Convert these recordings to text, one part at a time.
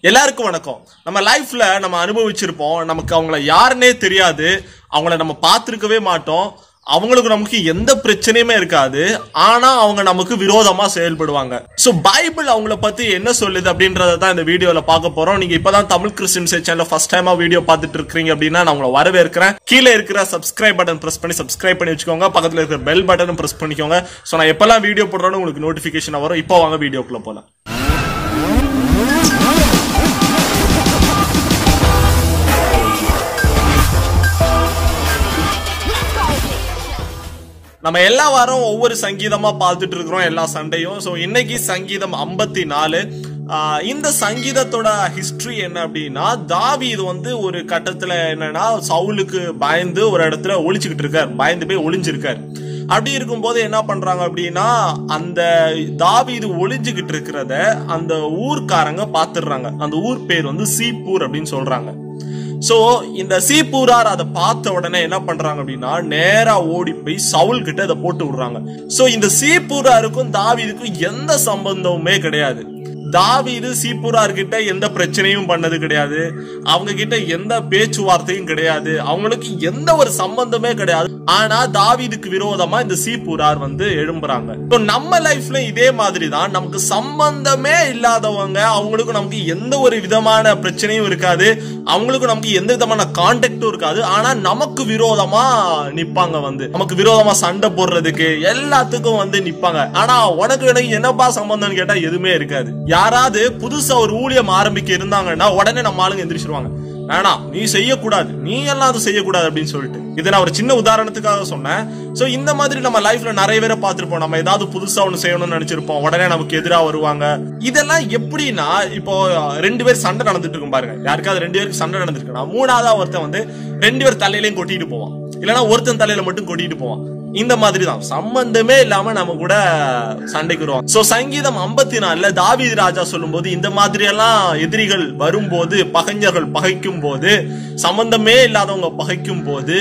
எல்லாருக்கும் வணக்கம் நம்ம லைஃப்ல நம்ம அனுபவிச்சிருப்போம் நமக்கு அவங்கள யாருன்னே தெரியாது அவங்கள நம்ம பார்த்துருக்கவே மாட்டோம் அவங்களுக்கு நமக்கு எந்த பிரச்சனையுமே இருக்காது ஆனா அவங்க நமக்கு விரோதமா செயல்படுவாங்க சோ பைபிள் அவங்கள பத்தி என்ன சொல்லுது அப்படின்றத தான் இந்த வீடியோல பார்க்க போறோம் நீங்க இப்பதான் தமிழ் கிறிஸ்டின் சேனல்ல ஃபர்ஸ்ட் டைமா வீடியோ பார்த்துட்டு இருக்கீங்க அப்படின்னா நான் உங்களை வரவேற்கிறேன் கீழே இருக்கிற சப்ஸ்கிரைப் பட்டன் பிரஸ் பண்ணி சப்ஸ்கிரைப் பண்ணி வச்சுக்கோங்க பக்கத்துல இருக்கிற பெல் பட்டனும் பிரஸ் பண்ணிக்கோங்க சோ நான் எப்பெல்லாம் வீடியோ போடுறேன்னு உங்களுக்கு நோட்டிபிகேஷன் வரும் இப்போ வாங்க வீடியோக்குள்ள போலாம் நம்ம எல்லா வாரம் ஒவ்வொரு சங்கீதமா பார்த்துட்டு இருக்கிறோம் எல்லா சண்டையும் ஸோ இன்னைக்கு சங்கீதம் ஐம்பத்தி நாலு இந்த சங்கீதத்தோட ஹிஸ்டரி என்ன அப்படின்னா தாவீது வந்து ஒரு கட்டத்துல என்னன்னா சவுலுக்கு பயந்து ஒரு இடத்துல ஒளிச்சுக்கிட்டு இருக்கார் பயந்து போய் ஒளிஞ்சிருக்கார் அப்படி இருக்கும்போது என்ன பண்றாங்க அப்படின்னா அந்த தாவீது ஒளிஞ்சுக்கிட்டு இருக்கிறத அந்த ஊர்க்காரங்க பாத்துடுறாங்க அந்த ஊர் பேர் வந்து சீப்பூர் அப்படின்னு சொல்றாங்க சோ இந்த சீப்பூரார் அதை பார்த்த உடனே என்ன பண்றாங்க அப்படின்னா நேரா ஓடி போய் சவுல் கிட்ட அதை போட்டு விடுறாங்க சோ இந்த சீப்பூராருக்கும் தாவீதுக்கும் எந்த சம்பந்தமுமே கிடையாது தாவீது சீப்பூரார் கிட்ட எந்த பிரச்சனையும் பண்ணது கிடையாது அவங்க கிட்ட எந்த பேச்சுவார்த்தையும் கிடையாது அவங்களுக்கு எந்த ஒரு சம்பந்தமே கிடையாது ஆனா தாவீதுக்கு விரோதமா இந்த சீப்பூரார் வந்து எழும்புறாங்க So, நம்ம லைஃப்ல இதே மாதிரி தான் நமக்கு சம்பந்தமே இல்லாதவங்க அவங்களுக்கும் நமக்கு எந்த ஒரு விதமான பிரச்சனையும் இருக்காது அவங்களுக்கும் நமக்கு எந்த விதமான கான்டாக்டும் இருக்காது ஆனா நமக்கு விரோதமா நிப்பாங்க வந்து நமக்கு விரோதமா சண்டை போடுறதுக்கு எல்லாத்துக்கும் வந்து நிப்பாங்க ஆனா உனக்கு எனக்கு என்னப்பா சம்பந்தம்னு கேட்டா எதுவுமே இருக்காது யாராவது புதுசா ஒரு ஊழியம் ஆரம்பிக்க இருந்தாங்கன்னா உடனே நம்ம ஆளுங்க எந்திரிச்சிருவாங்க வேணாம் நீ செய்யக்கூடாது நீ எல்லாம் அது செய்யக்கூடாது அப்படின்னு சொல்லிட்டு இது நான் ஒரு சின்ன உதாரணத்துக்காக சொன்னேன் சோ இந்த மாதிரி நம்ம லைஃப்ல நிறைய பேரை பார்த்திருப்போம் நம்ம ஏதாவது புதுசா ஒண்ணு செய்யணும்னு நினைச்சிருப்போம் உடனே நமக்கு எதிராக வருவாங்க இதெல்லாம் எப்படின்னா இப்போ ரெண்டு பேர் சண்டை நடந்துட்டு இருக்கும் பாருங்க யாருக்காவது ரெண்டு பேருக்கு சண்டை நடந்திருக்குன்னா மூணாவதா ஒருத்தன் வந்து ரெண்டு பேர் தலையிலையும் கொட்டிட்டு போவான் இல்லைன்னா ஒருத்தன் தலையில மட்டும் கொட்டிட்டு போவான் இந்த மாதிரி தான் சம்பந்தமே இல்லாம நம்ம கூட சண்டைக்கு வருவோம் சோ சங்கீதம் ஐம்பத்தி நாலுல தாவீது ராஜா சொல்லும்போது இந்த மாதிரி எல்லாம் எதிரிகள் வரும்போது பகைஞர்கள் பகைக்கும் போது சம்பந்தமே இல்லாதவங்க பகைக்கும் போது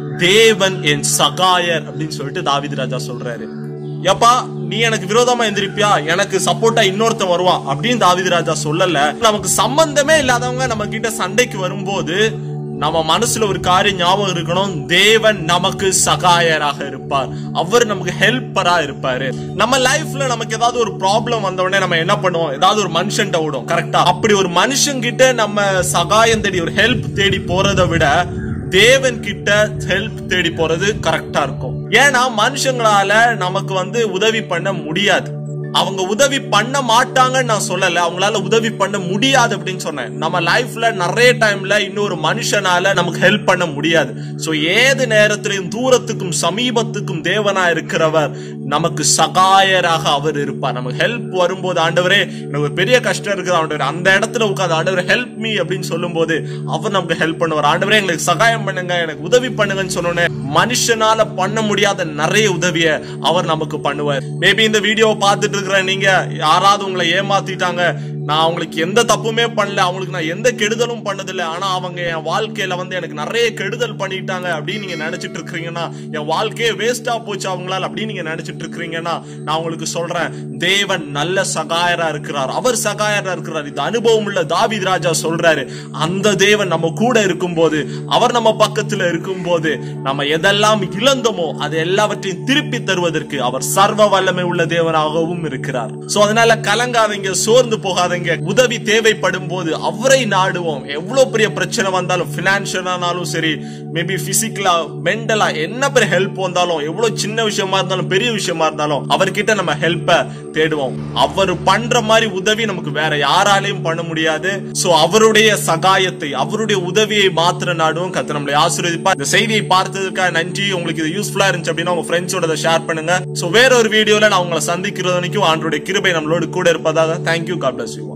தேவன் என் சகாயர் அப்படின்னு சொல்லிட்டு தாவீது ராஜா சொல்றாரு ஏப்பா நீ எனக்கு விரோதமா எந்திரிப்பியா எனக்கு சப்போர்ட்டா இன்னொருத்தன் வருவான் அப்படின்னு தாவீது ராஜா சொல்லல நமக்கு சம்பந்தமே இல்லாதவங்க நம்ம கிட்ட சண்டைக்கு வரும்போது நம்ம மனசுல ஒரு காரியம் ஞாபகம் இருக்கணும் தேவன் நமக்கு சகாயராக இருப்பார் அவர் நமக்கு ஹெல்ப்பரா இருப்பாரு நம்ம லைஃப்ல நமக்கு ஏதாவது ஒரு ப்ராப்ளம் வந்த உடனே நம்ம என்ன பண்ணுவோம் ஏதாவது ஒரு மனுஷன்ட்ட விடும் கரெக்டா அப்படி ஒரு மனுஷன் கிட்ட நம்ம சகாயம் தேடி ஒரு ஹெல்ப் தேடி போறதை விட தேவன் கிட்ட ஹெல்ப் தேடி போறது கரெக்டா இருக்கும் ஏன்னா மனுஷங்களால நமக்கு வந்து உதவி பண்ண முடியாது அவங்க உதவி பண்ண மாட்டாங்கன்னு நான் சொல்லல அவங்களால உதவி பண்ண முடியாது அப்படின்னு சொன்னேன் நம்ம லைஃப்ல நிறைய டைம்ல இன்னொரு மனுஷனால நமக்கு ஹெல்ப் பண்ண முடியாது சோ ஏது நேரத்திலையும் தூரத்துக்கும் சமீபத்துக்கும் தேவனா இருக்கிறவர் நமக்கு சகாயராக அவர் இருப்பார் நமக்கு ஹெல்ப் வரும்போது ஆண்டவரே எனக்கு ஒரு பெரிய கஷ்டம் இருக்குது ஆண்டவர் அந்த இடத்துல உட்காந்து ஆண்டவர் ஹெல்ப் மீ அப்படின்னு சொல்லும்போது அவர் நமக்கு ஹெல்ப் பண்ணுவார் ஆண்டவரே எங்களுக்கு சகாயம் பண்ணுங்க எனக்கு உதவி பண்ணுங்கன்னு சொன்னோன்னே மனுஷனால பண்ண முடியாத நிறைய உதவிய அவர் நமக்கு பண்ணுவார் மேபி இந்த வீடியோ பார்த்துட்டு இருக்கிற நீங்க யாராவது உங்களை ஏமாத்திட்டாங்க நான் அவங்களுக்கு எந்த தப்புமே பண்ணல அவங்களுக்கு நான் எந்த கெடுதலும் பண்ணதில்லை ஆனா அவங்க என் வாழ்க்கையில வந்து எனக்கு நிறைய கெடுதல் பண்ணிட்டாங்க அப்படின்னு நீங்க நினைச்சிட்டு இருக்கிறீங்கன்னா என் வாழ்க்கையே வேஸ்டா போச்சு அவங்களால அப்படின்னு நீங்க நினைச்சிட்டு இருக்கிறீங்கன்னா நான் உங்களுக்கு சொல்றேன் தேவன் நல்ல சகாயரா இருக்கிறார் அவர் சகாயரா இருக்கிறார் இது அனுபவம் உள்ள தாவித் ராஜா சொல்றாரு அந்த தேவன் நம்ம கூட இருக்கும்போது அவர் நம்ம பக்கத்துல இருக்கும்போது நம்ம எதெல்லாம் இழந்தோமோ அது எல்லாவற்றையும் திருப்பி தருவதற்கு அவர் சர்வ வல்லமை உள்ள தேவனாகவும் இருக்கிறார் சோ அதனால கலங்காதீங்க சோர்ந்து போகாதீங்க உதவி தேவைப்படும் போது அவரை நாடுவோம் எவ்வளவு பெரிய பிரச்சனை வந்தாலும் பினான்சியலானாலும் சரி மேபி பிசிக்கலா மென்டலா என்ன பெரிய ஹெல்ப் வந்தாலும் எவ்வளவு சின்ன விஷயமா இருந்தாலும் பெரிய விஷயமா இருந்தாலும் அவர்கிட்ட நம்ம ஹெல்ப்ப தேடுவோம் அவர் பண்ற மாதிரி உதவி நமக்கு வேற யாராலையும் பண்ண முடியாது சோ அவருடைய சகாயத்தை அவருடைய உதவியை மாத்திர நாடுவோம் கத்த நம்மளை ஆசீர்வதிப்பா இந்த செய்தியை பார்த்ததுக்காக நன்றி உங்களுக்கு இது யூஸ்ஃபுல்லா இருந்துச்சு அப்படின்னா உங்க ஃப்ரெண்ட்ஸோட ஷேர் பண்ணுங்க சோ வேற ஒரு வீடியோல நான் உங்களை சந்திக்கிறது வரைக்கும் ஆண்டோடைய கிருபை நம்மளோட கூட இருப்பதாக தேங்க்யூ காட் பிளஸ் யூ